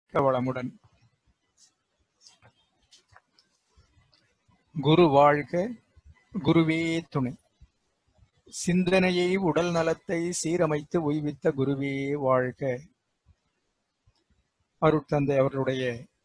வாழ்க வளமுடன் குரு வாழ்க குருவே துணை சிந்தனையை உடல் நலத்தை சீரமைத்து உய்வித்த குருவே வாழ்க அருட்தந்தை அவர்களுடைய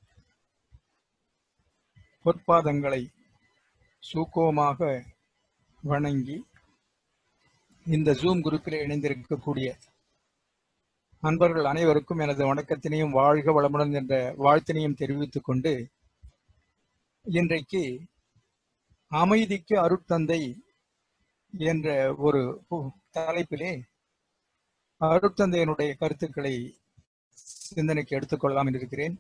பொற்பாதங்களை சூக்கோமாக வணங்கி இந்த ஜூம் குரூப்பில் இணைந்திருக்கக்கூடிய நண்பர்கள் அனைவருக்கும் எனது வணக்கத்தினையும் வாழ்க வளமுடன் என்ற வாழ்த்தினையும் தெரிவித்துக் கொண்டு இன்றைக்கு அமைதிக்கு அருட்தந்தை என்ற ஒரு பு- தலைப்பிலே அருட்தந்தையனுடைய கருத்துக்களை சிந்தனைக்கு எடுத்துக்கொள்ளலாம் என்று இருக்கிறேன்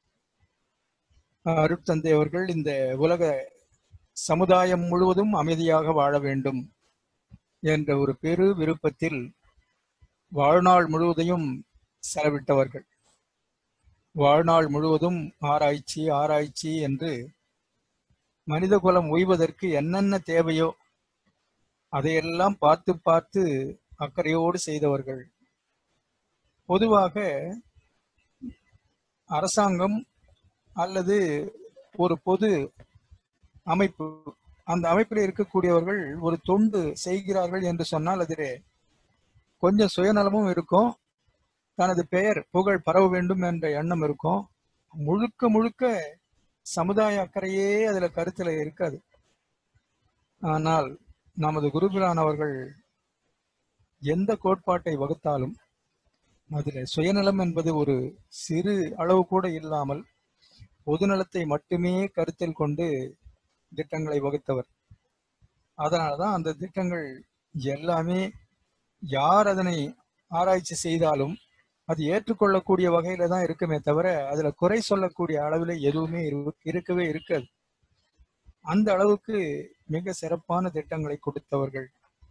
அருட்தந்தை அவர்கள் இந்த உலக சமுதாயம் முழுவதும் அமைதியாக வாழ வேண்டும் என்ற ஒரு பெரு விருப்பத்தில் வாழ்நாள் முழுவதையும் செலவிட்டவர்கள் வாழ்நாள் முழுவதும் ஆராய்ச்சி ஆராய்ச்சி என்று மனிதகுலம் உய்வதற்கு என்னென்ன தேவையோ அதையெல்லாம் பார்த்து பார்த்து அக்கறையோடு செய்தவர்கள் பொதுவாக அரசாங்கம் அல்லது ஒரு பொது அமைப்பு அந்த அமைப்பில் இருக்கக்கூடியவர்கள் ஒரு தொண்டு செய்கிறார்கள் என்று சொன்னால் அதிலே கொஞ்சம் சுயநலமும் இருக்கும் தனது பெயர் புகழ் பரவ வேண்டும் என்ற எண்ணம் இருக்கும் முழுக்க முழுக்க சமுதாய அக்கறையே அதுல கருத்துல இருக்காது ஆனால் நமது குருபிரான் அவர்கள் எந்த கோட்பாட்டை வகுத்தாலும் அதில் சுயநலம் என்பது ஒரு சிறு அளவு கூட இல்லாமல் பொதுநலத்தை மட்டுமே கருத்தில் கொண்டு திட்டங்களை வகுத்தவர் அதனாலதான் அந்த திட்டங்கள் எல்லாமே யார் அதனை ஆராய்ச்சி செய்தாலும் அது ஏற்றுக்கொள்ளக்கூடிய வகையில தான் இருக்குமே தவிர அதுல குறை சொல்லக்கூடிய அளவில் எதுவுமே இரு- இருக்கவே இருக்காது அந்த அளவுக்கு மிக சிறப்பான திட்டங்களை கொடுத்தவர்கள்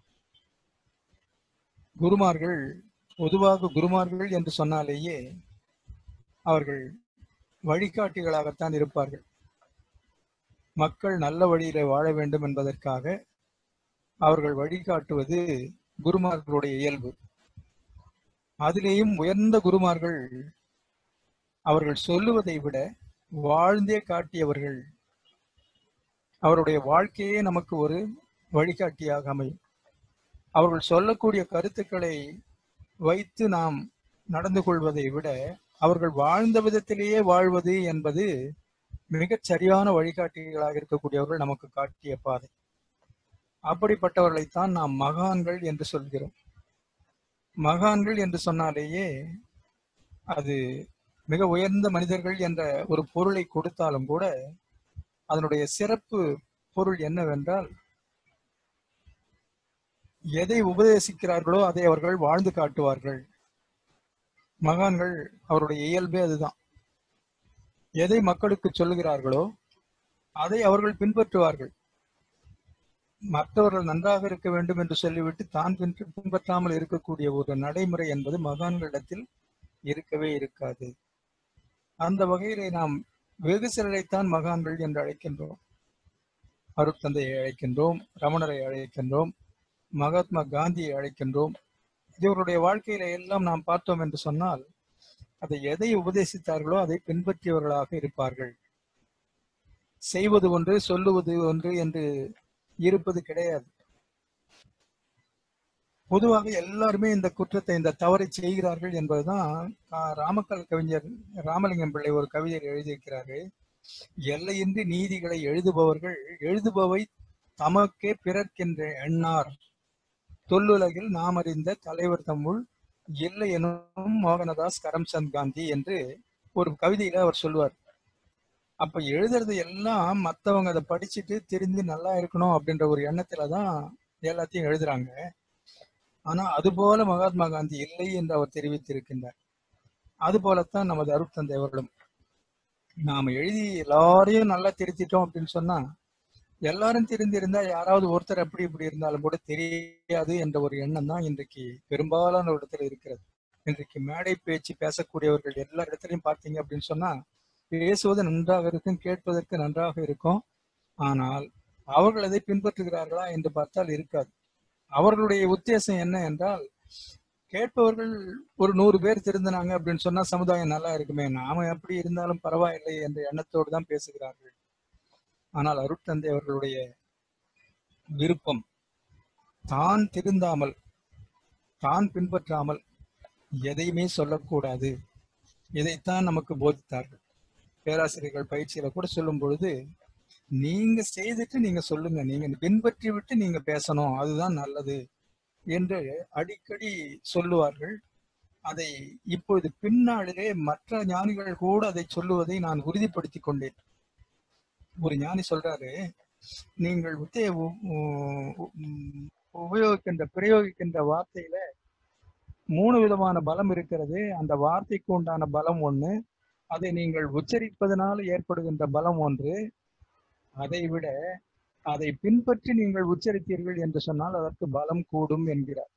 குருமார்கள் பொதுவாக குருமார்கள் என்று சொன்னாலேயே அவர்கள் வழிகாட்டிகளாகத்தான் இருப்பார்கள் மக்கள் நல்ல வழியில வாழ வேண்டும் என்பதற்காக அவர்கள் வழிகாட்டுவது குருமார்களுடைய இயல்பு அதிலேயும் உயர்ந்த குருமார்கள் அவர்கள் சொல்லுவதை விட வாழ்ந்தே காட்டியவர்கள் அவருடைய வாழ்க்கையே நமக்கு ஒரு வழிகாட்டியாக அமையும் அவர்கள் சொல்லக்கூடிய கருத்துக்களை வைத்து நாம் நடந்து கொள்வதை விட அவர்கள் வாழ்ந்த விதத்திலேயே வாழ்வது என்பது மிகச் சரியான வழிகாட்டிகளாக இருக்கக்கூடியவர்கள் நமக்கு காட்டிய பாதை அப்படிப்பட்டவர்களைத்தான் நாம் மகான்கள் என்று சொல்கிறோம் மகான்கள் என்று சொன்னாலேயே அது மிக உயர்ந்த மனிதர்கள் என்ற ஒரு பொருளை கொடுத்தாலும் கூட அதனுடைய சிறப்பு பொருள் என்னவென்றால் எதை உபதேசிக்கிறார்களோ அதை அவர்கள் வாழ்ந்து காட்டுவார்கள் மகான்கள் அவருடைய இயல்பே அதுதான் எதை மக்களுக்கு சொல்லுகிறார்களோ அதை அவர்கள் பின்பற்றுவார்கள் மற்றவர்கள் நன்றாக இருக்க வேண்டும் என்று சொல்லிவிட்டு தான் பின்பற்ற- பின்பற்றாமல் இருக்கக்கூடிய ஒரு நடைமுறை என்பது மகான்களிடத்தில் இருக்கவே இருக்காது அந்த வகையிலே நாம் வெகு சிலரைத்தான் மகான்கள் என்று அழைக்கின்றோம் அருட்தந்தையை அழைக்கின்றோம் ரமணரை அழைக்கின்றோம் மகாத்மா காந்தியை அழைக்கின்றோம் இவருடைய வாழ்க்கையில எல்லாம் நாம் பார்த்தோம் என்று சொன்னால் அதை எதை உபதேசித்தார்களோ அதை பின்பற்றியவர்களாக இருப்பார்கள் செய்வது ஒன்று சொல்லுவது ஒன்று என்று இருப்பது கிடையாது பொதுவாக எல்லாருமே இந்த குற்றத்தை இந்த தவறை செய்கிறார்கள் என்பதுதான் கா- ராமக்கல் கவிஞர் ராமலிங்கம் பிள்ளை ஒரு கவிதையில் எழுதியிருக்கிறாரு எல்லையின்றி நீதிகளை எழுதுபவர்கள் எழுதுபவை தமக்கே பிறர்க்கின்ற எண்ணார் தொல்லுலகில் நாம் அறிந்த தலைவர் தம்முள் இல்லை எனும் மோகனதாஸ் கரம்சந்த் காந்தி என்று ஒரு கவிதையில அவர் சொல்லுவார் அப்ப எழுதுறது எல்லாம் மத்தவங்க அதை படிச்சுட்டு தெரிஞ்சு நல்லா இருக்கணும் அப்படின்ற ஒரு எண்ணத்துல தான் எல்லாத்தையும் எழுதுறாங்க ஆனா அதுபோல மகாத்மா காந்தி இல்லை என்று அவர் தெரிவித்திருக்கின்றார் அது போலத்தான் நமது அருட்தந்தை அவர்களும் நாம எழுதி எல்லாரையும் நல்லா திருத்திட்டோம் அப்படின்னு சொன்னா எல்லாரும் திருந்திருந்தா யாராவது ஒருத்தர் அப்படி இப்படி இருந்தாலும் கூட தெரியாது என்ற ஒரு எண்ணம் தான் இன்றைக்கு பெரும்பாலான ஒரு இடத்துல இருக்கிறது இன்றைக்கு மேடை பேச்சு பேசக்கூடியவர்கள் எல்லா இடத்துலயும் பார்த்தீங்க அப்படின்னு சொன்னா பேசுவது நன்றாக இருக்கும் கேட்பதற்கு நன்றாக இருக்கும் ஆனால் அவர்கள் அதை பின்பற்றுகிறார்களா என்று பார்த்தால் இருக்காது அவர்களுடைய உத்தேசம் என்ன என்றால் கேட்பவர்கள் ஒரு நூறு பேர் திருந்தினாங்க அப்படின்னு சொன்னா சமுதாயம் நல்லா இருக்குமே நாம எப்படி இருந்தாலும் பரவாயில்லை என்ற எண்ணத்தோடு தான் பேசுகிறார்கள் ஆனால் அருட்தந்தை அவர்களுடைய விருப்பம் தான் திருந்தாமல் தான் பின்பற்றாமல் எதையுமே சொல்லக்கூடாது இதைத்தான் நமக்கு போதித்தார்கள் பேராசிரியர்கள் பயிற்சியில கூட சொல்லும் பொழுது நீங்க செய்துட்டு நீங்க சொல்லுங்க நீங்க பின்பற்றி விட்டு நீங்க பேசணும் அதுதான் நல்லது என்று அடிக்கடி சொல்லுவார்கள் அதை இப்பொழுது பின்னாளிலே மற்ற ஞானிகள் கூட அதை சொல்லுவதை நான் உறுதிப்படுத்திக் கொண்டேன் ஒரு ஞானி சொல்றாரு நீங்கள் உத்தைய உபயோகிக்கின்ற பிரயோகிக்கின்ற வார்த்தையில மூணு விதமான பலம் இருக்கிறது அந்த வார்த்தைக்கு உண்டான பலம் ஒண்ணு அதை நீங்கள் உச்சரிப்பதனால் ஏற்படுகின்ற பலம் ஒன்று அதை விட அதை பின்பற்றி நீங்கள் உச்சரித்தீர்கள் என்று சொன்னால் அதற்கு பலம் கூடும் என்கிறார்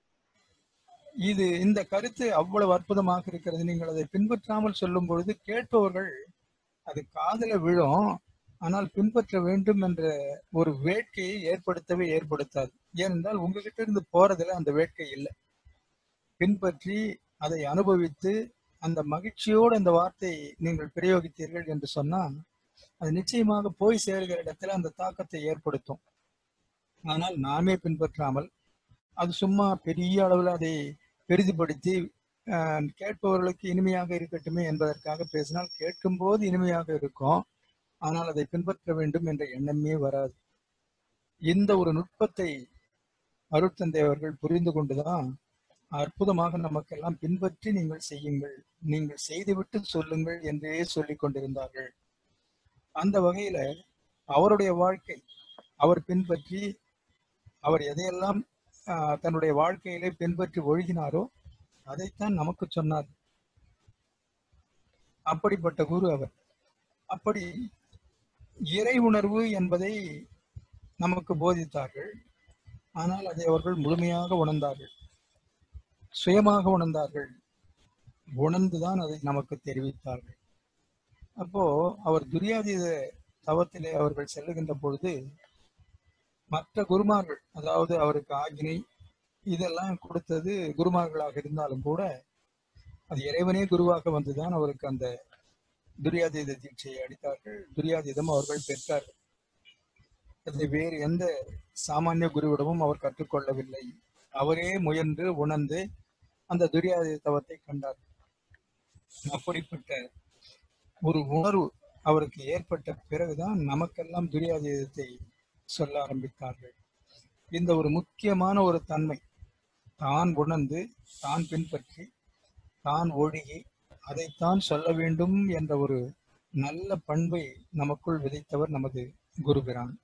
இது இந்த கருத்து அவ்வளவு அற்புதமாக இருக்கிறது நீங்கள் அதை பின்பற்றாமல் சொல்லும் பொழுது கேட்பவர்கள் அது காதல விழும் ஆனால் பின்பற்ற வேண்டும் என்ற ஒரு வேட்கையை ஏற்படுத்தவே ஏற்படுத்தாது ஏனென்றால் உங்ககிட்ட இருந்து போறதுல அந்த வேட்கை இல்லை பின்பற்றி அதை அனுபவித்து அந்த மகிழ்ச்சியோடு அந்த வார்த்தை நீங்கள் பிரயோகித்தீர்கள் என்று சொன்னால் அது நிச்சயமாக போய் சேர்கிற இடத்துல அந்த தாக்கத்தை ஏற்படுத்தும் ஆனால் நாமே பின்பற்றாமல் அது சும்மா பெரிய அளவில் அதை பெரிதுபடுத்தி கேட்பவர்களுக்கு இனிமையாக இருக்கட்டுமே என்பதற்காக பேசினால் கேட்கும் போது இனிமையாக இருக்கும் ஆனால் அதை பின்பற்ற வேண்டும் என்ற எண்ணமே வராது இந்த ஒரு நுட்பத்தை அருட்தந்தை அவர்கள் புரிந்து கொண்டுதான் அற்புதமாக நமக்கெல்லாம் பின்பற்றி நீங்கள் செய்யுங்கள் நீங்கள் செய்துவிட்டு சொல்லுங்கள் என்றே சொல்லிக் கொண்டிருந்தார்கள் அந்த வகையில அவருடைய வாழ்க்கை அவர் பின்பற்றி அவர் எதையெல்லாம் தன்னுடைய வாழ்க்கையிலே பின்பற்றி ஒழுகினாரோ அதைத்தான் நமக்கு சொன்னார் அப்படிப்பட்ட குரு அவர் அப்படி இறை உணர்வு என்பதை நமக்கு போதித்தார்கள் ஆனால் அதை அவர்கள் முழுமையாக உணர்ந்தார்கள் சுயமாக உணர்ந்தார்கள் உணர்ந்துதான் அதை நமக்கு தெரிவித்தார்கள் அப்போ அவர் துரியாதீத தவத்திலே அவர்கள் செல்லுகின்ற பொழுது மற்ற குருமார்கள் அதாவது அவருக்கு ஆக்னை இதெல்லாம் கொடுத்தது குருமார்களாக இருந்தாலும் கூட அது இறைவனே குருவாக வந்துதான் அவருக்கு அந்த துரியாதீத தீட்சையை அளித்தார்கள் துரியாதீதம் அவர்கள் பெற்றார்கள் அதை வேறு எந்த சாமானிய குருவிடமும் அவர் கற்றுக்கொள்ளவில்லை அவரே முயன்று உணர்ந்து அந்த துரியாதீத தவத்தை கண்டார் அப்படிப்பட்ட ஒரு உணர்வு அவருக்கு ஏற்பட்ட பிறகுதான் நமக்கெல்லாம் துரியாதீதத்தை சொல்ல ஆரம்பித்தார்கள் இந்த ஒரு முக்கியமான ஒரு தன்மை தான் உணர்ந்து தான் பின்பற்றி தான் ஒழுகி அதைத்தான் சொல்ல வேண்டும் என்ற ஒரு நல்ல பண்பை நமக்குள் விதைத்தவர் நமது குருபிரான்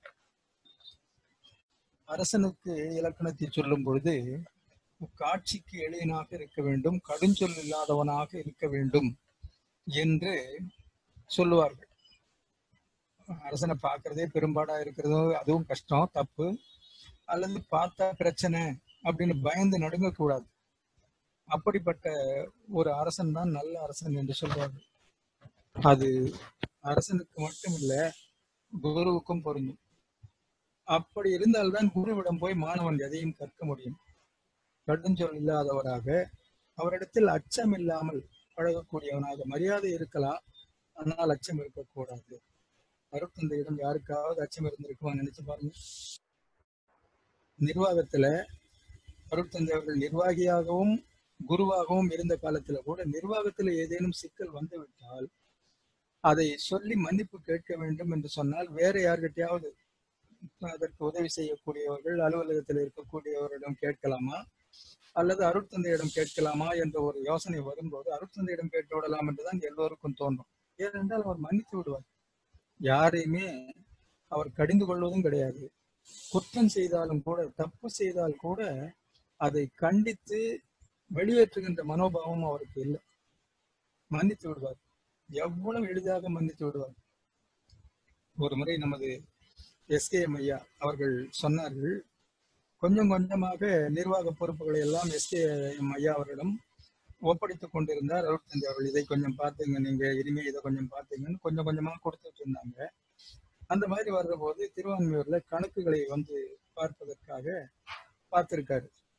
அரசனுக்கு இலக்கணத்தை சொல்லும் பொழுது காட்சிக்கு எளியனாக இருக்க வேண்டும் கடுஞ்சொல் இல்லாதவனாக இருக்க வேண்டும் என்று சொல்லுவார்கள் அரசனை பார்க்கறதே பெரும்பாடா இருக்கிறதோ அதுவும் கஷ்டம் தப்பு அல்லது பார்த்தா பிரச்சனை அப்படின்னு பயந்து நடுங்கக்கூடாது அப்படிப்பட்ட ஒரு அரசன் தான் நல்ல அரசன் என்று சொல்வார்கள் அது அரசனுக்கு மட்டும் இல்ல குருவுக்கும் பொருந்தும் அப்படி இருந்தால்தான் குருவிடம் போய் மாணவன் எதையும் கற்க முடியும் கடுஞ்சொல் இல்லாதவராக அவரிடத்தில் அச்சம் இல்லாமல் பழகக்கூடியவனாக மரியாதை இருக்கலாம் ஆனால் அச்சம் இருக்கக்கூடாது அருட்தந்தையிடம் யாருக்காவது அச்சம் இருந்திருக்குமா நினைச்சு பாருங்க நிர்வாகத்துல அருட்தந்தை அவர்கள் நிர்வாகியாகவும் குருவாகவும் இருந்த காலத்துல கூட நிர்வாகத்துல ஏதேனும் சிக்கல் வந்துவிட்டால் அதை சொல்லி மன்னிப்பு கேட்க வேண்டும் என்று சொன்னால் வேற யார்கிட்டயாவது அதற்கு உதவி செய்யக்கூடியவர்கள் அலுவலகத்தில் இருக்கக்கூடியவரிடம் கேட்கலாமா அல்லது அருட்தந்தையிடம் கேட்கலாமா என்ற ஒரு யோசனை வரும்போது அருட்தந்தையிடம் கேட்டு விடலாம் என்றுதான் எல்லோருக்கும் தோன்றும் ஏனென்றால் அவர் மன்னித்து விடுவார் யாரையுமே அவர் கடிந்து கொள்வதும் கிடையாது குற்றம் செய்தாலும் கூட தப்பு செய்தால் கூட அதை கண்டித்து வெளியேற்றுகின்ற மனோபாவம் அவருக்கு இல்லை மன்னித்து விடுவார் எவ்வளவு எளிதாக மன்னித்து விடுவார் ஒரு முறை நமது எஸ்கேஎம் ஐயா அவர்கள் சொன்னார்கள் கொஞ்சம் கொஞ்சமாக நிர்வாக பொறுப்புகளை எல்லாம் எஸ்கேஎம் ஐயா அவரிடம் ஒப்படைத்துக் கொண்டிருந்தார் அருட்தந்தை அவர்கள் இதை கொஞ்சம் பார்த்துங்க நீங்க இனிமே இதை கொஞ்சம் பார்த்துங்கன்னு கொஞ்சம் கொஞ்சமா கொடுத்துட்டு இருந்தாங்க அந்த மாதிரி வர்ற போது திருவான்மையூர்ல கணக்குகளை வந்து பார்ப்பதற்காக பார்த்திருக்காரு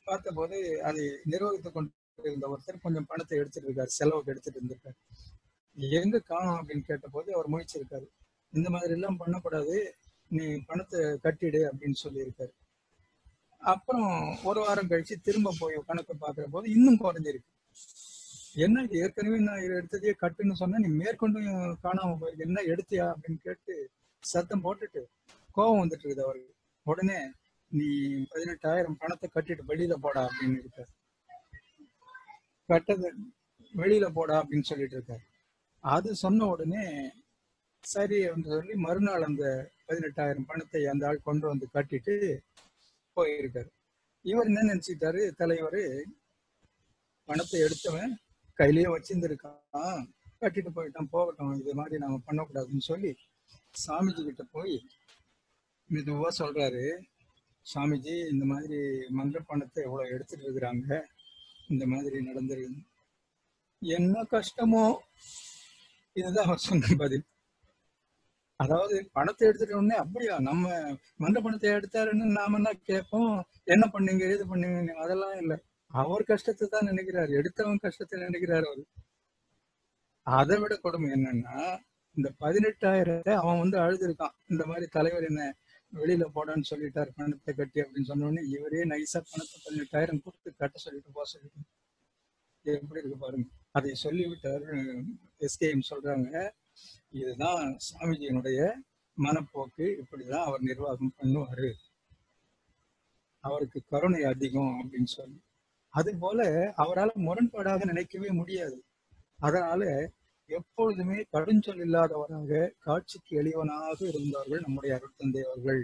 பார்த்தபோது அதை நிர்வகித்துக் கொண்டு இருந்த ஒருத்தர் கொஞ்சம் பணத்தை எடுத்துட்டு இருக்காரு செலவுக்கு எடுத்துட்டு இருந்திருக்காரு எங்க காணும் அப்படின்னு கேட்டபோது அவர் முயற்சிருக்காரு இந்த மாதிரி எல்லாம் பண்ணக்கூடாது நீ பணத்தை கட்டிடு அப்படின்னு சொல்லியிருக்காரு அப்புறம் ஒரு வாரம் கழிச்சு திரும்ப போய் கணக்கு பார்க்கிற போது இன்னும் குறைஞ்சிருக்கு என்ன இது ஏற்கனவே நான் இதை எடுத்ததையே கட்டுன்னு சொன்னா நீ மேற்கொண்டு காணாம போயிருக்கு என்ன எடுத்தியா அப்படின்னு கேட்டு சத்தம் போட்டுட்டு கோபம் வந்துட்டு இருக்குது அவருக்கு உடனே நீ பதினெட்டாயிரம் பணத்தை கட்டிட்டு வெளியில போடா அப்படின்னு இருக்காரு கட்டது வெளியில போடா அப்படின்னு சொல்லிட்டு இருக்காரு அது சொன்ன உடனே சரி அப்படின்னு சொல்லி மறுநாள் அந்த பதினெட்டாயிரம் பணத்தை அந்த ஆள் கொண்டு வந்து கட்டிட்டு போயிருக்காரு இவர் என்ன நினைச்சிட்டாரு தலைவர் பணத்தை எடுத்தவன் கையிலேயே வச்சிருந்திருக்கான் கட்டிட்டு போயிட்டான் போகட்டும் இது மாதிரி நாம பண்ணக்கூடாதுன்னு சொல்லி சாமிஜி கிட்ட போய் மெதுவா சொல்றாரு சாமிஜி இந்த மாதிரி மந்திர பணத்தை எவ்வளவு எடுத்துட்டு இருக்கிறாங்க இந்த மாதிரி நடந்திருக்கு என்ன கஷ்டமோ இதுதான் அவர் சொன்ன பதில் அதாவது பணத்தை எடுத்துட்ட உடனே அப்படியா நம்ம மந்த பணத்தை எடுத்தாருன்னு நாம என்ன கேட்போம் என்ன பண்ணீங்க ஏது பண்ணீங்க அதெல்லாம் இல்லை அவர் கஷ்டத்தை தான் நினைக்கிறாரு எடுத்தவன் கஷ்டத்தை நினைக்கிறாரு அவரு அதை விட கொடுமை என்னன்னா இந்த பதினெட்டாயிரத்தை அவன் வந்து அழுதுருக்கான் இந்த மாதிரி தலைவர் என்ன வெளியில போடான்னு சொல்லிட்டாரு பணத்தை கட்டி அப்படின்னு சொன்ன உடனே இவரே நைஸா பணத்தை பதினெட்டாயிரம் கொடுத்து கட்ட சொல்லிட்டு போக சொல்லிட்டு எப்படி இருக்கு பாருங்க அதை சொல்லிவிட்டாரு எஸ்கேஎம் சொல்றாங்க இதுதான் சாமிஜியினுடைய மனப்போக்கு இப்படிதான் அவர் நிர்வாகம் பண்ணுவாரு அவருக்கு கருணை அதிகம் அப்படின்னு சொல்லி அது போல அவரால் முரண்பாடாக நினைக்கவே முடியாது அதனால எப்பொழுதுமே கடுஞ்சொல் இல்லாதவராக காட்சிக்கு எளியவனாக இருந்தார்கள் நம்முடைய அருட்தந்தை அவர்கள்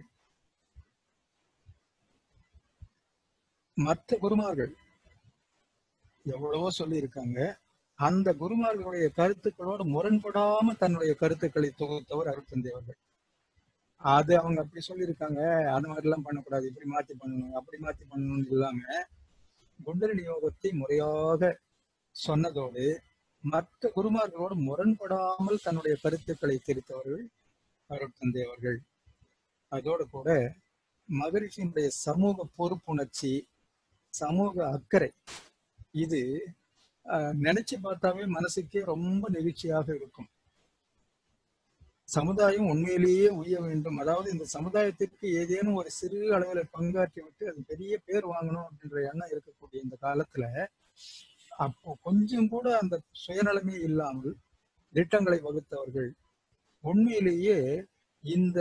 மற்ற குருமார்கள் எவ்வளவோ சொல்லியிருக்காங்க அந்த குருமார்களுடைய கருத்துக்களோடு முரண்படாம தன்னுடைய கருத்துக்களை தொகுத்தவர் அருட்தந்தை அவர்கள் அது அவங்க அப்படி சொல்லியிருக்காங்க அந்த மாதிரி எல்லாம் பண்ணக்கூடாது இப்படி மாத்தி பண்ணணும் அப்படி மாத்தி பண்ணணும்னு இல்லாம குண்டலினி யோகத்தை முறையாக சொன்னதோடு மற்ற குருமார்களோடு முரண்படாமல் தன்னுடைய கருத்துக்களை தெரிவித்தவர்கள் அருட்தந்தை அவர்கள் அதோடு கூட மகிழ்ச்சியினுடைய சமூக பொறுப்புணர்ச்சி சமூக அக்கறை இது நினைச்சு பார்த்தாவே மனசுக்கே ரொம்ப நெகிழ்ச்சியாக இருக்கும் சமுதாயம் உண்மையிலேயே உய்ய வேண்டும் அதாவது இந்த சமுதாயத்திற்கு ஏதேனும் ஒரு சிறு அளவில் பங்காற்றி விட்டு அது பெரிய பேர் வாங்கணும் அப்படின்ற எண்ணம் இருக்கக்கூடிய இந்த காலத்துல அப்போ கொஞ்சம் கூட அந்த சுயநலமே இல்லாமல் திட்டங்களை வகுத்தவர்கள் உண்மையிலேயே இந்த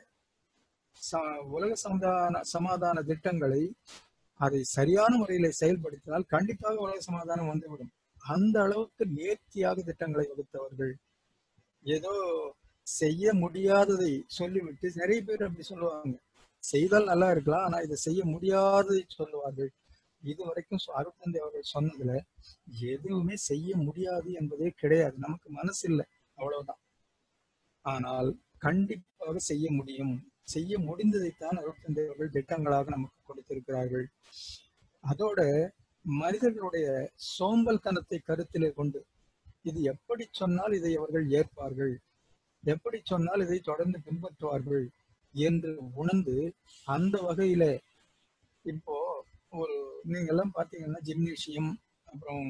உலக சமாதான சமாதான திட்டங்களை அதை சரியான முறையில செயல்படுத்தினால் கண்டிப்பாக உலக சமாதானம் வந்துவிடும் அந்த அளவுக்கு நேர்த்தியாக திட்டங்களை வகுத்தவர்கள் ஏதோ செய்ய முடியாததை சொல்லிவிட்டு நிறைய பேர் அப்படி சொல்லுவாங்க செய்தால் நல்லா இருக்கலாம் ஆனா இதை செய்ய முடியாததை சொல்லுவார்கள் இது வரைக்கும் அருத்தந்தை அவர்கள் சொன்னதுல எதுவுமே செய்ய முடியாது என்பதே கிடையாது நமக்கு மனசு இல்லை அவ்வளவுதான் ஆனால் கண்டிப்பாக செய்ய முடியும் செய்ய முடிந்ததைத்தான் அருட்தந்தை அவர்கள் திட்டங்களாக நமக்கு கொடுத்திருக்கிறார்கள் அதோட மனிதர்களுடைய சோம்பல் தனத்தை கருத்திலே கொண்டு இது எப்படி சொன்னால் இதை அவர்கள் ஏற்பார்கள் எப்படி சொன்னால் இதை தொடர்ந்து பின்பற்றுவார்கள் என்று உணர்ந்து அந்த வகையில இப்போ ஒரு நீங்க எல்லாம் பாத்தீங்கன்னா ஜிம்னேஷியம் அப்புறம்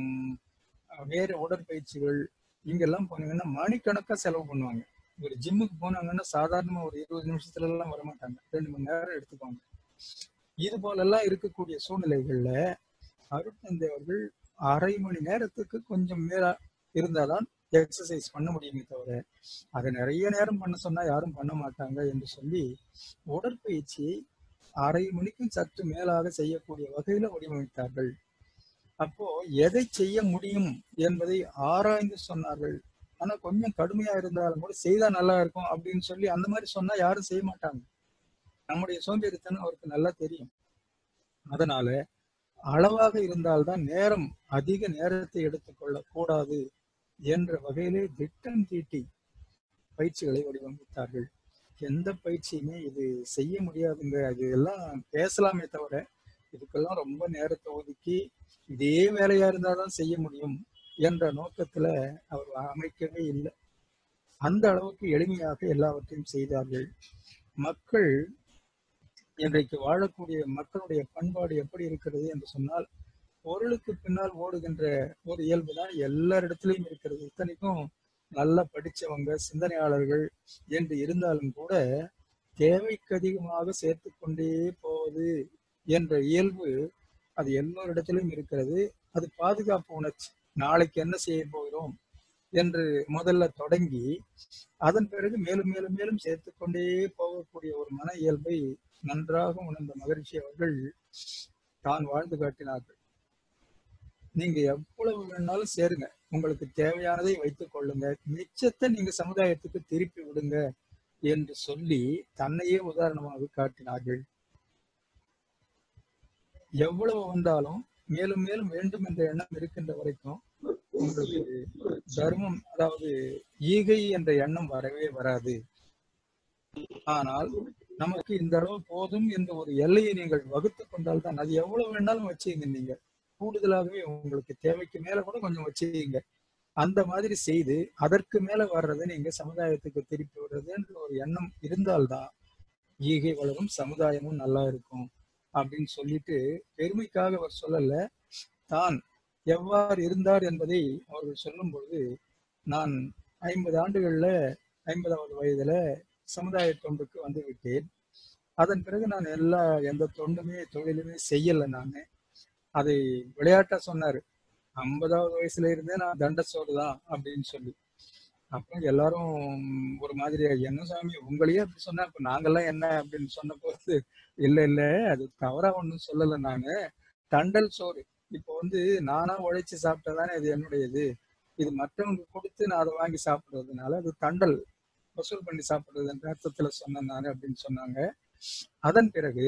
வேற உடற்பயிற்சிகள் இங்கெல்லாம் போனீங்கன்னா மணிக்கணக்கா செலவு பண்ணுவாங்க ஒரு ஜிம்முக்கு போனாங்கன்னா சாதாரணமா ஒரு இருபது நிமிஷத்துல எல்லாம் வரமாட்டாங்க ரெண்டு மணி நேரம் எடுத்துக்குவாங்க இது போலெல்லாம் இருக்கக்கூடிய சூழ்நிலைகள்ல அருட்தந்தை அவர்கள் அரை மணி நேரத்துக்கு கொஞ்சம் மேல இருந்தாதான் எக்ஸசைஸ் பண்ண முடியுமே தவிர அதை நிறைய நேரம் பண்ண சொன்னா யாரும் பண்ண மாட்டாங்க என்று சொல்லி உடற்பயிற்சியை அரை மணிக்கும் சற்று மேலாக செய்யக்கூடிய வகையில வடிவமைத்தார்கள் அப்போ எதை செய்ய முடியும் என்பதை ஆராய்ந்து சொன்னார்கள் ஆனா கொஞ்சம் கடுமையா இருந்தாலும் கூட செய்தா நல்லா இருக்கும் அப்படின்னு சொல்லி அந்த மாதிரி சொன்னா யாரும் செய்ய மாட்டாங்க நம்முடைய சோம்பேறித்தனம் அவருக்கு நல்லா தெரியும் அதனால அளவாக இருந்தால்தான் நேரம் அதிக நேரத்தை எடுத்துக்கொள்ள கூடாது என்ற வகையிலே திட்டம் தீட்டி பயிற்சிகளை வடிவமைத்தார்கள் எந்த பயிற்சியுமே இது செய்ய முடியாதுங்க அது எல்லாம் பேசலாமே தவிர இதுக்கெல்லாம் ரொம்ப நேரத்தை ஒதுக்கி இதே வேலையா இருந்தாதான் செய்ய முடியும் என்ற நோக்கத்துல அவர் அமைக்கவே இல்லை அந்த அளவுக்கு எளிமையாக எல்லாவற்றையும் செய்தார்கள் மக்கள் இன்றைக்கு வாழக்கூடிய மக்களுடைய பண்பாடு எப்படி இருக்கிறது என்று சொன்னால் பொருளுக்கு பின்னால் ஓடுகின்ற ஒரு இயல்பு தான் எல்லாரிடத்திலையும் இருக்கிறது இத்தனைக்கும் நல்லா படிச்சவங்க சிந்தனையாளர்கள் என்று இருந்தாலும் கூட தேவைக்கு அதிகமாக சேர்த்து கொண்டே போவது என்ற இயல்பு அது எல்லோரிடத்திலும் இருக்கிறது அது பாதுகாப்பு உணர்ச்சி நாளைக்கு என்ன செய்ய போகிறோம் என்று முதல்ல தொடங்கி அதன் பிறகு மேலும் மேலும் மேலும் சேர்த்து கொண்டே போகக்கூடிய ஒரு மன இயல்பை நன்றாக உணர்ந்த மகிழ்ச்சி அவர்கள் தான் வாழ்ந்து காட்டினார்கள் நீங்க எவ்வளவு வேணாலும் சேருங்க உங்களுக்கு தேவையானதை வைத்துக் கொள்ளுங்க மிச்சத்தை நீங்க சமுதாயத்துக்கு திருப்பி விடுங்க என்று சொல்லி தன்னையே உதாரணமாக காட்டினார்கள் எவ்வளவு வந்தாலும் மேலும் மேலும் வேண்டும் என்ற எண்ணம் இருக்கின்ற வரைக்கும் உங்களுக்கு தர்மம் அதாவது ஈகை என்ற எண்ணம் வரவே வராது ஆனால் நமக்கு இந்த அளவு போதும் என்ற ஒரு எல்லையை நீங்கள் வகுத்து கொண்டால் தான் அது எவ்வளவு வேணாலும் வச்சுங்க நீங்க கூடுதலாகவே உங்களுக்கு தேவைக்கு மேல கூட கொஞ்சம் வச்சுங்க அந்த மாதிரி செய்து அதற்கு மேல வர்றதை நீங்க சமுதாயத்துக்கு திருப்பி விடுறதுன்ற ஒரு எண்ணம் இருந்தால்தான் ஈகை வளரும் சமுதாயமும் நல்லா இருக்கும் அப்படின்னு சொல்லிட்டு பெருமைக்காக அவர் சொல்லல தான் எவ்வாறு இருந்தார் என்பதை அவர்கள் சொல்லும் பொழுது நான் ஐம்பது ஆண்டுகள்ல ஐம்பதாவது வயதுல சமுதாய தொண்டுக்கு வந்து விட்டேன் அதன் பிறகு நான் எல்லா எந்த தொண்டுமே தொழிலுமே செய்யல நான் அதை விளையாட்டா சொன்னாரு ஐம்பதாவது வயசுல இருந்தே நான் தண்ட சோறு தான் அப்படின்னு சொல்லி அப்புறம் எல்லாரும் ஒரு மாதிரி என்ன சாமி உங்களையே அப்படி சொன்னா இப்ப நாங்கெல்லாம் என்ன அப்படின்னு சொன்ன போது இல்ல இல்ல அது தவறா ஒண்ணும் சொல்லல நானு தண்டல் சோறு இப்போ வந்து நானா உழைச்சு சாப்பிட்டதானே இது என்னுடையது இது மற்றவங்க கொடுத்து நான் அதை வாங்கி சாப்பிடுறதுனால அது தண்டல் வசூல் பண்ணி சாப்பிடுறதுன்ற அர்த்தத்துல சொன்னேன் நானு அப்படின்னு சொன்னாங்க அதன் பிறகு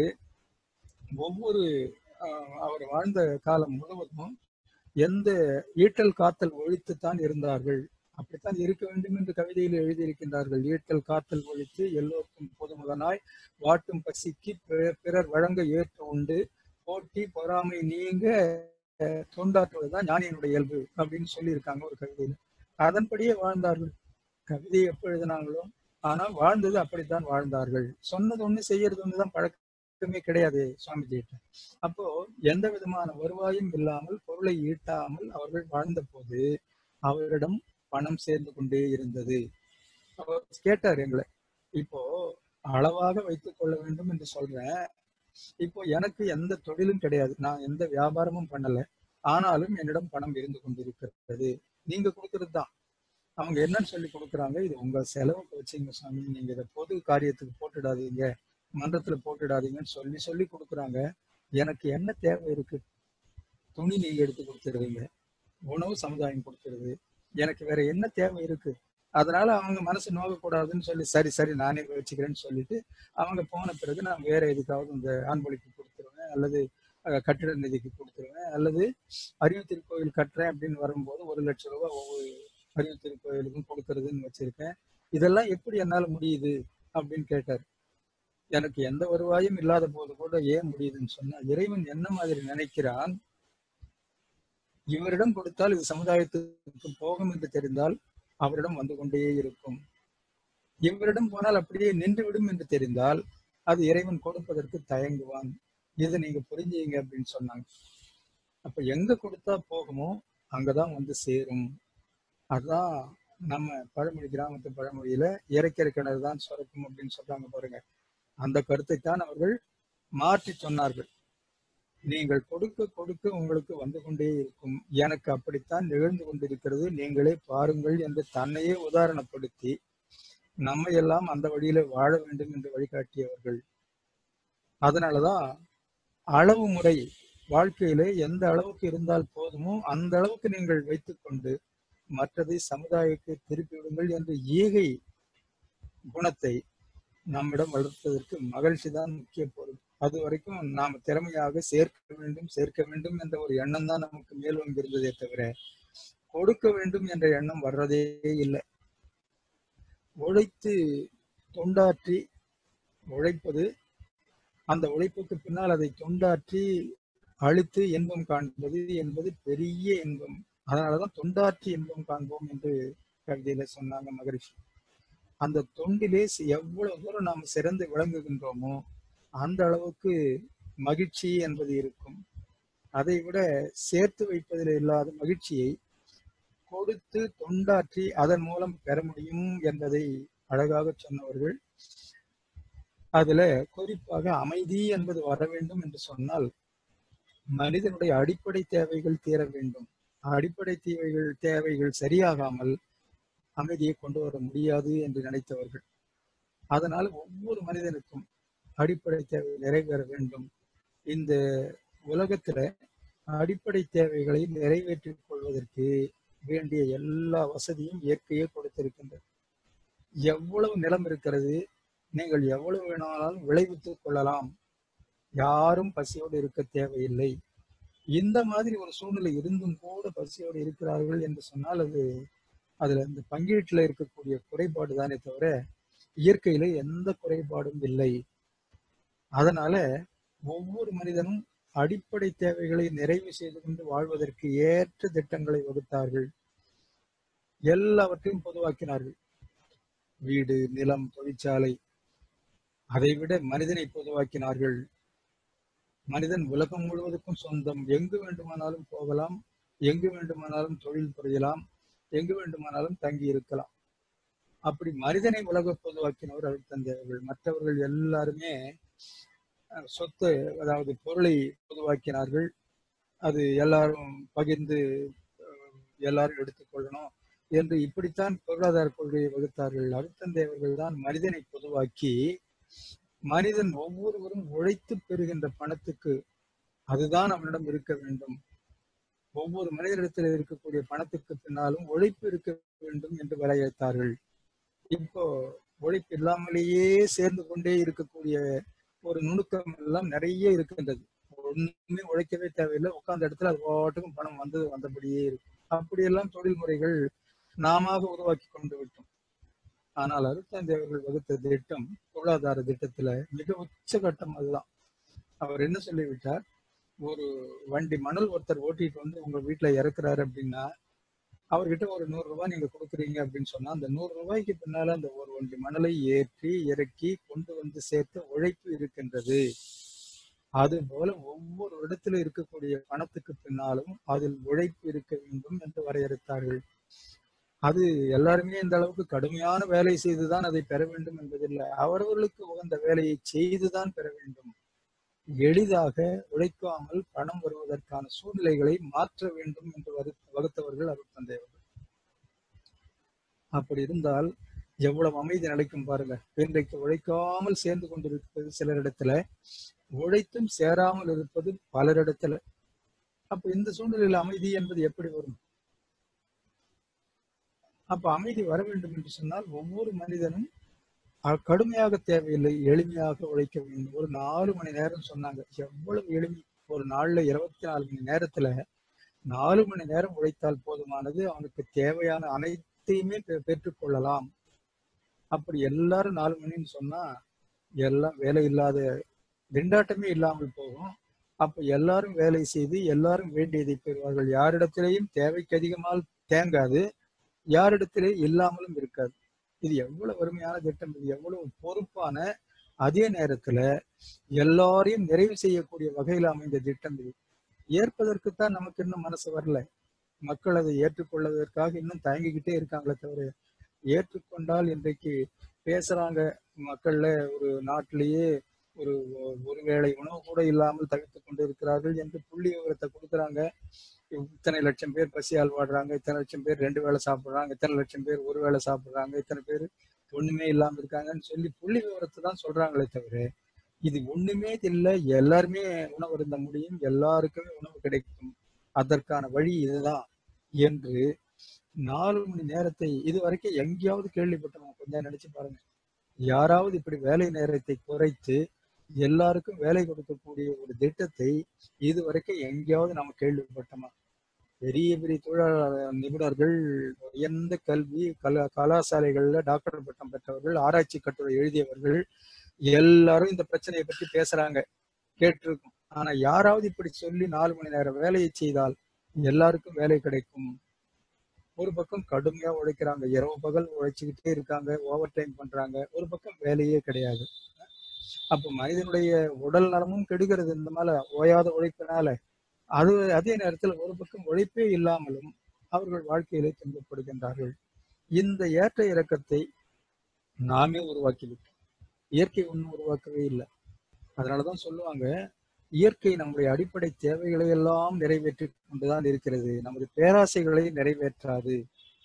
ஒவ்வொரு ஆஹ், அவர் வாழ்ந்த காலம் முழுவதும் எந்த ஈட்டல் காத்தல் ஒழித்துத்தான் இருந்தார்கள் அப்படித்தான் இருக்க வேண்டும் என்று கவிதையில் எழுதியிருக்கின்றார்கள் ஈட்டல் காத்தல் ஒழித்து எல்லோருக்கும் பொதுமுதனாய் வாட்டும் பசிக்கு பிற- பிறர் வழங்க ஏற்று உண்டு போட்டி பொறாமை நீங்க அஹ், தொண்டாற்றுவதுதான் ஞானியனுடைய இயல்பு அப்படின்னு சொல்லியிருக்காங்க ஒரு கவிதையில அதன்படியே வாழ்ந்தார்கள் கவிதை எப்ப எழுதினாங்களோ ஆனா வாழ்ந்தது அப்படித்தான் வாழ்ந்தார்கள் சொன்னது ஒண்ணு செய்யறது ஒண்ணுதான் பழக்கமே கிடையாது சுவாமிஜிட்ட அப்போ எந்த விதமான வருவாயும் இல்லாமல் பொருளை ஈட்டாமல் அவர்கள் வாழ்ந்த போது அவரிடம் பணம் சேர்ந்து கொண்டே இருந்தது அவர் கேட்டார் எங்களை இப்போ அளவாக வைத்துக் கொள்ள வேண்டும் என்று சொல்றேன் இப்போ எனக்கு எந்த தொழிலும் கிடையாது நான் எந்த வியாபாரமும் பண்ணல ஆனாலும் என்னிடம் பணம் இருந்து கொண்டிருக்கிறது நீங்க கொடுக்கறது தான் அவங்க என்னன்னு சொல்லி கொடுக்குறாங்க இது உங்க செலவுக்கு வச்சுங்க சாமி நீங்க இதை பொது காரியத்துக்கு போட்டுடாதீங்க மன்றத்துல போட்டுடாதீங்கன்னு சொல்லி சொல்லி கொடுக்குறாங்க எனக்கு என்ன தேவை இருக்கு துணி நீங்க எடுத்து கொடுத்துருவீங்க உணவு சமுதாயம் கொடுத்துருது எனக்கு வேற என்ன தேவை இருக்கு அதனால அவங்க மனசு நோகக்கூடாதுன்னு சொல்லி சரி சரி நானே வச்சுக்கிறேன்னு சொல்லிட்டு அவங்க போன பிறகு நான் வேற எதுக்காவது இந்த ஆண்பொழிக்கு கொடுத்துருவேன் அல்லது அஹ், கட்டிட நிதிக்கு கொடுத்துருவேன் அல்லது அறிவு திருக்கோயில் கட்டுறேன் அப்படின்னு வரும்போது ஒரு லட்சம் ரூபாய் ஒவ்வொரு அறிவு திருக்கோயிலுக்கும் கொடுக்கறதுன்னு வச்சிருக்கேன் இதெல்லாம் எப்படி என்னால முடியுது அப்படின்னு கேட்டார் எனக்கு எந்த வருவாயும் இல்லாத போது கூட ஏன் முடியுதுன்னு சொன்னா இறைவன் என்ன மாதிரி நினைக்கிறான் இவரிடம் கொடுத்தால் இது சமுதாயத்துக்கு போகும் என்று தெரிந்தால் அவரிடம் வந்து கொண்டே இருக்கும் இவரிடம் போனால் அப்படியே நின்றுவிடும் என்று தெரிந்தால் அது இறைவன் கொடுப்பதற்கு தயங்குவான் இதை நீங்க புரிஞ்சுங்க அப்படின்னு சொன்னாங்க அப்ப எங்க கொடுத்தா போகுமோ அங்கதான் வந்து சேரும் அதான் நம்ம பழமொழி கிராமத்து பழமொழியில இறைக்கிற கிணறு தான் சுரக்கும் அப்படின்னு சொல்றாங்க பாருங்க அந்த கருத்தை தான் அவர்கள் மாற்றி சொன்னார்கள் நீங்கள் கொடுக்க கொடுக்க உங்களுக்கு வந்து கொண்டே இருக்கும் எனக்கு அப்படித்தான் நிகழ்ந்து கொண்டிருக்கிறது நீங்களே பாருங்கள் என்று தன்னையே உதாரணப்படுத்தி நம்மை எல்லாம் அந்த வழியில வாழ வேண்டும் என்று வழிகாட்டியவர்கள் அதனாலதான் அளவு முறை வாழ்க்கையிலே எந்த அளவுக்கு இருந்தால் போதுமோ அந்த அளவுக்கு நீங்கள் வைத்துக்கொண்டு மற்றதை சமுதாயಕ್ಕೆ திருப்பி விடுங்கள் என்ற ஈகை குணத்தை நம்மிடம் வளர்ப்பதற்கு மகிழ்ச்சி தான் முக்கிய பொருள் அது வரைக்கும் நாம் திறமையாக சேர்க்க வேண்டும் சேர்க்க வேண்டும் என்ற ஒரு எண்ணம் தான் நமக்கு மேலோங்கி இருந்ததே தவிர கொடுக்க வேண்டும் என்ற எண்ணம் வர்றதே இல்லை உழைத்து தொண்டாற்றி உழைப்பது அந்த உழைப்புக்கு பின்னால் அதை தொண்டாற்றி அழித்து இன்பம் காண்பது என்பது பெரிய இன்பம் அதனாலதான் தொண்டாற்றி இன்பம் காண்போம் என்று கவிதையில சொன்னாங்க மகரிஷி அந்த தொண்டிலே சி- எவ்வளவு தூரம் நாம் சிறந்து விளங்குகின்றோமோ அந்த அளவுக்கு மகிழ்ச்சி என்பது இருக்கும் அதை விட சேர்த்து வைப்பதில் இல்லாத மகிழ்ச்சியை கொடுத்து தொண்டாற்றி அதன் மூலம் பெற முடியும் என்பதை அழகாக சொன்னவர்கள் அதுல குறிப்பாக அமைதி என்பது வர வேண்டும் என்று சொன்னால் மனிதனுடைய அடிப்படை தேவைகள் தீர வேண்டும் அடிப்படை தேவைகள் தேவைகள் சரியாகாமல் அமைதியை கொண்டு வர முடியாது என்று நினைத்தவர்கள் அதனால் ஒவ்வொரு மனிதனுக்கும் அடிப்படை தேவை நிறைவேற வேண்டும் இந்த உலகத்துல அடிப்படை தேவைகளை நிறைவேற்றிக் கொள்வதற்கு வேண்டிய எல்லா வசதியும் இயற்கையே கொடுத்திருக்கின்றது எவ்வளவு நிலம் இருக்கிறது நீங்கள் எவ்வளவு வேணாலும் விளைவித்துக் கொள்ளலாம் யாரும் பசியோடு இருக்க தேவையில்லை இந்த மாதிரி ஒரு சூழ்நிலை இருந்தும் கூட பசியோடு இருக்கிறார்கள் என்று சொன்னால் அது அதுல இந்த பங்கீட்டுல இருக்கக்கூடிய குறைபாடு தானே தவிர இயற்கையில எந்த குறைபாடும் இல்லை அதனால ஒவ்வொரு மனிதனும் அடிப்படை தேவைகளை நிறைவு செய்து கொண்டு வாழ்வதற்கு ஏற்ற திட்டங்களை வகுத்தார்கள் எல்லாவற்றையும் பொதுவாக்கினார்கள் வீடு நிலம் தொழிற்சாலை அதைவிட மனிதனை பொதுவாக்கினார்கள் மனிதன் உலகம் முழுவதுக்கும் சொந்தம் எங்கு வேண்டுமானாலும் போகலாம் எங்கு வேண்டுமானாலும் தொழில் புரியலாம் எங்கு வேண்டுமானாலும் தங்கி இருக்கலாம் அப்படி மனிதனை உலக பொதுவாக்கினவர் அருட்தந்தையர்கள் மற்றவர்கள் எல்லாருமே அஹ், சொத்து அதாவது பொருளை பொதுவாக்கினார்கள் அது எல்லாரும் பகிர்ந்து அஹ், எல்லாரும் எடுத்துக்கொள்ளணும் என்று இப்படித்தான் பொருளாதார கொள்கையை வகுத்தார்கள் அருட்தந்தையர்கள் தான் மனிதனை பொதுவாக்கி மனிதன் ஒவ்வொருவரும் உழைத்து பெறுகின்ற பணத்துக்கு அதுதான் அவனிடம் இருக்க வேண்டும் ஒவ்வொரு மனிதனிடத்தில் இருக்கக்கூடிய பணத்துக்கு பின்னாலும் உழைப்பு இருக்க வேண்டும் என்று வரையறுத்தார்கள் இப்போ உழைப்பு இல்லாமலேயே சேர்ந்து கொண்டே இருக்கக்கூடிய ஒரு நுணுக்கம் எல்லாம் நிறைய இருக்கின்றது ஒண்ணுமே உழைக்கவே தேவையில்லை உட்கார்ந்த இடத்துல அது பாட்டுக்கும் பணம் வந்து வந்தபடியே இருக்கும் அப்படியெல்லாம் தொழில் முறைகள் நாம உருவாக்கி கொண்டு விட்டோம் ஆனால் அருட்தந்தை அவர்கள் வகுத்த திட்டம் பொருளாதார திட்டத்துல மிக உச்சகட்டம் அதுதான் அவர் என்ன சொல்லிவிட்டார் ஒரு வண்டி மணல் ஒருத்தர் ஓட்டிட்டு வந்து உங்க வீட்டுல இறக்குறாரு அப்படின்னா அவர்கிட்ட ஒரு நூறு ரூபாய் நீங்க கொடுக்குறீங்க அப்படின்னு சொன்னா அந்த நூறு ரூபாய்க்கு பின்னால அந்த ஒரு வண்டி மணலை ஏற்றி இறக்கி கொண்டு வந்து சேர்த்து உழைப்பு இருக்கின்றது அது போல ஒவ்வொரு இடத்துல இருக்கக்கூடிய பணத்துக்கு பின்னாலும் அதில் உழைப்பு இருக்க வேண்டும் என்று வரையறுத்தார்கள் அது எல்லாருமே இந்த அளவுக்கு கடுமையான வேலை செய்துதான் அதை பெற வேண்டும் என்பதில்லை அவரவர்களுக்கு உகந்த வேலையை செய்துதான் பெற வேண்டும் எளிதாக உழைக்காமல் பணம் வருவதற்கான சூழ்நிலைகளை மாற்ற வேண்டும் என்று வகு- வகுத்தவர்கள் அவர் தந்தையவர்கள் அப்படி இருந்தால் எவ்வளவு அமைதி நிலைக்கும் பாருங்க இன்றைக்கு உழைக்காமல் சேர்ந்து கொண்டிருப்பது சிலரிடத்துல உழைத்தும் சேராமல் இருப்பது பலரிடத்துல அப்ப இந்த சூழ்நிலையில் அமைதி என்பது எப்படி வரும் அப்ப அமைதி வர வேண்டும் என்று சொன்னால் ஒவ்வொரு மனிதனும் அ- கடுமையாக தேவையில்லை எளிமையாக உழைக்க வேண்டும் ஒரு நாலு மணி நேரம் சொன்னாங்க எவ்வளவு எளிமை ஒரு நாள்ல இருபத்தி நாலு மணி நேரத்துல நாலு மணி நேரம் உழைத்தால் போதுமானது அவனுக்கு தேவையான அனைத்தையுமே பெ- பெற்றுக்கொள்ளலாம் அப்படி எல்லாரும் நாலு மணின்னு சொன்னா எல்லாம் வேலை இல்லாத திண்டாட்டமே இல்லாமல் போகும் அப்ப எல்லாரும் வேலை செய்து எல்லாரும் வேண்டியதை பெறுவார்கள் யாரிடத்திலேயும் தேவைக்கு அதிகமாக தேங்காது யாரிடத்திலே இல்லாமலும் இருக்காது இது எவ்வளவு வறுமையான திட்டம் இது எவ்வளவு பொறுப்பான அதே நேரத்துல எல்லாரையும் நிறைவு செய்யக்கூடிய வகையில் அமைந்த திட்டம் இது ஏற்பதற்குத்தான் நமக்கு இன்னும் மனசு வரல மக்கள் அதை ஏற்றுக்கொள்வதற்காக இன்னும் தயங்கிக்கிட்டே இருக்காங்களே தவிர ஏற்றுக்கொண்டால் இன்றைக்கு பேசுறாங்க மக்கள்ல ஒரு நாட்டிலேயே ஒரு ஒரு வேளை உணவு கூட இல்லாமல் தவித்துக் கொண்டு இருக்கிறார்கள் என்று புள்ளி விவரத்தை கொடுக்குறாங்க இத்தனை லட்சம் பேர் பசியால் வாடுறாங்க இத்தனை லட்சம் பேர் ரெண்டு வேளை சாப்பிடுறாங்க இத்தனை லட்சம் பேர் ஒரு வேளை சாப்பிடுறாங்க இத்தனை பேர் ஒண்ணுமே இல்லாம இருக்காங்கன்னு சொல்லி புள்ளி விவரத்தை தான் சொல்றாங்களே தவிர இது ஒண்ணுமே இல்லை எல்லாருமே உணவு இருந்த முடியும் எல்லாருக்குமே உணவு கிடைக்கும் அதற்கான வழி இதுதான் என்று நாலு மணி நேரத்தை இது வரைக்கும் எங்கேயாவது கேள்விப்பட்டோம் கொஞ்சம் நினைச்சு பாருங்க யாராவது இப்படி வேலை நேரத்தை குறைத்து எல்லாருக்கும் வேலை கொடுக்கக்கூடிய ஒரு திட்டத்தை இது வரைக்கும் எங்கேயாவது நம்ம கேள்விப்பட்டோமா பெரிய பெரிய தொழிலாளர் நிபுணர்கள் உயர்ந்த கல்வி கல கலாசாலைகள்ல டாக்டர் பட்டம் பெற்றவர்கள் ஆராய்ச்சி கட்டுரை எழுதியவர்கள் எல்லாரும் இந்த பிரச்சனையை பற்றி பேசுறாங்க கேட்டிருக்கும் ஆனா யாராவது இப்படி சொல்லி நாலு மணி நேரம் வேலையை செய்தால் எல்லாருக்கும் வேலை கிடைக்கும் ஒரு பக்கம் கடுமையா உழைக்கிறாங்க இரவு பகல் உழைச்சுக்கிட்டே இருக்காங்க ஓவர் டைம் பண்றாங்க ஒரு பக்கம் வேலையே கிடையாது அப்ப மனிதனுடைய உடல் நலமும் கெடுகிறது இந்த மேல ஓயாத உழைப்பினால அது அதே நேரத்தில் ஒரு பக்கம் உழைப்பே இல்லாமலும் அவர்கள் வாழ்க்கையிலே துன்பப்படுகின்றார்கள் இந்த ஏற்ற இறக்கத்தை நாமே உருவாக்கிவிட்டோம் இயற்கை ஒன்றும் உருவாக்கவே இல்லை அதனாலதான் சொல்லுவாங்க இயற்கை நம்முடைய அடிப்படை தேவைகளை எல்லாம் நிறைவேற்றி கொண்டுதான் இருக்கிறது நமது பேராசைகளை நிறைவேற்றாது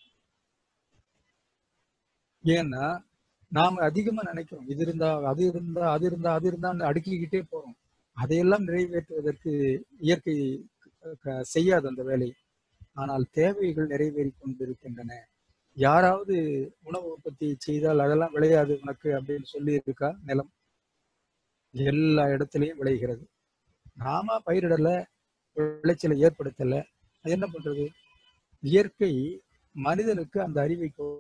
ஏன்னா நாம அதிகமா நினைக்கிறோம் இது இருந்தா அது இருந்தா அது இருந்தா அது இருந்தான்னு அடுக்கிக்கிட்டே போறோம் அதையெல்லாம் நிறைவேற்றுவதற்கு இயற்கை க- செய்யாது அந்த வேலை ஆனால் தேவைகள் நிறைவேறி கொண்டிருக்கின்றன யாராவது உணவு உற்பத்தி செய்தால் அதெல்லாம் விளையாது உனக்கு அப்படின்னு சொல்லி இருக்கா நிலம் எல்லா இடத்துலயும் விளைகிறது நாம பயிரிடல விளைச்சலை ஏற்படுத்தல அது என்ன பண்றது இயற்கை மனிதனுக்கு அந்த அறிவை கொ-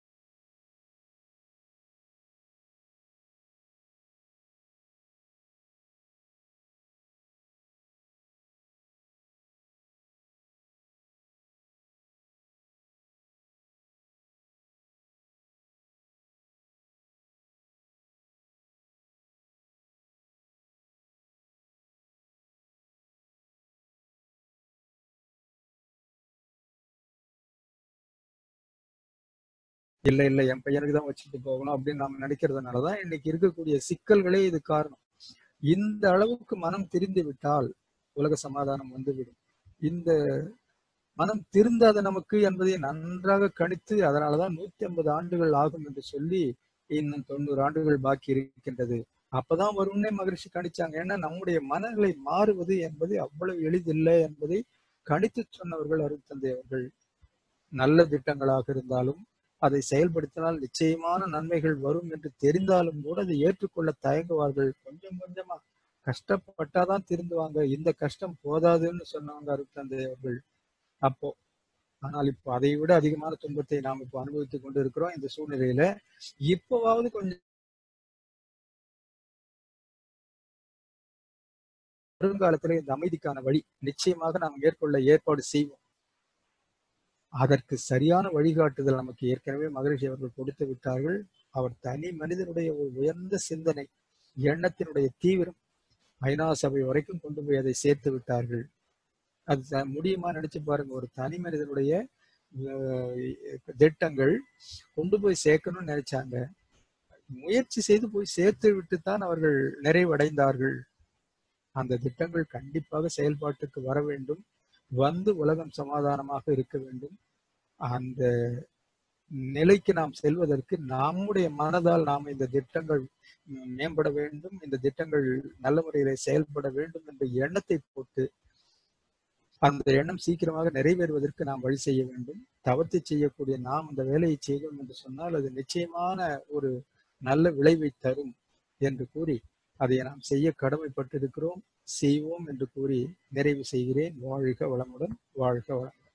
இல்ல இல்ல என் பையனுக்கு தான் வச்சுட்டு போகணும் அப்படின்னு நாம நினைக்கிறதுனாலதான் இன்னைக்கு இருக்கக்கூடிய சிக்கல்களே இது காரணம் இந்த அளவுக்கு மனம் திரிந்து விட்டால் உலக சமாதானம் வந்துவிடும் இந்த மனம் திருந்தாத நமக்கு என்பதை நன்றாக கணித்து அதனாலதான் நூத்தி ஐம்பது ஆண்டுகள் ஆகும் என்று சொல்லி இன்னும் தொண்ணூறு ஆண்டுகள் பாக்கி இருக்கின்றது அப்பதான் வரும்னே மகிழ்ச்சி கணிச்சாங்க ஏன்னா நம்முடைய மனநிலை மாறுவது என்பது அவ்வளவு எளிதில்லை என்பதை கணித்து சொன்னவர்கள் அருட்தந்தை அவர்கள் நல்ல திட்டங்களாக இருந்தாலும் அதை செயல்படுத்தினால் நிச்சயமான நன்மைகள் வரும் என்று தெரிந்தாலும் கூட அதை ஏற்றுக்கொள்ள தயங்குவார்கள் கொஞ்சம் கொஞ்சமா கஷ்டப்பட்டாதான் திருந்துவாங்க இந்த கஷ்டம் போதாதுன்னு சொன்னவங்க அருட்தந்தை அவர்கள் அப்போ ஆனால் இப்போ அதை விட அதிகமான துன்பத்தை நாம் இப்போ அனுபவித்துக் கொண்டு இருக்கிறோம் இந்த சூழ்நிலையில இப்போவாவது கொஞ்சம் வருங்காலத்துல இந்த அமைதிக்கான வழி நிச்சயமாக நாம் மேற்கொள்ள ஏற்பாடு செய்வோம் அதற்கு சரியான வழிகாட்டுதல் நமக்கு ஏற்கனவே மகரிஷி அவர்கள் கொடுத்து விட்டார்கள் அவர் தனி மனிதனுடைய ஒரு உயர்ந்த சிந்தனை எண்ணத்தினுடைய தீவிரம் ஐநா சபை வரைக்கும் கொண்டு போய் அதை சேர்த்து விட்டார்கள் அது த- முடியுமா நினைச்சு பாருங்க ஒரு தனி மனிதனுடைய அஹ், திட்டங்கள் கொண்டு போய் சேர்க்கணும்னு நினைச்சாங்க முயற்சி செய்து போய் சேர்த்து விட்டு தான் அவர்கள் நிறைவடைந்தார்கள் அந்த திட்டங்கள் கண்டிப்பாக செயல்பாட்டுக்கு வர வேண்டும் வந்து உலகம் சமாதானமாக இருக்க வேண்டும் அந்த நிலைக்கு நாம் செல்வதற்கு நம்முடைய மனதால் நாம் இந்த திட்டங்கள் ம், மேம்பட வேண்டும் இந்த திட்டங்கள் நல்ல முறையில செயல்பட வேண்டும் என்ற எண்ணத்தை போட்டு அந்த எண்ணம் சீக்கிரமாக நிறைவேறுவதற்கு நாம் வழி செய்ய வேண்டும் தவத்தை செய்யக்கூடிய நாம் அந்த வேலையை செய்தோம் என்று சொன்னால் அது நிச்சயமான ஒரு நல்ல விளைவை தரும் என்று கூறி அதை நாம் செய்ய கடமைப்பட்டிருக்கிறோம் செய்வோம் என்று கூறி நிறைவு செய்கிறேன் வாழ்க வளமுடன் வாழ்க வளமுடன்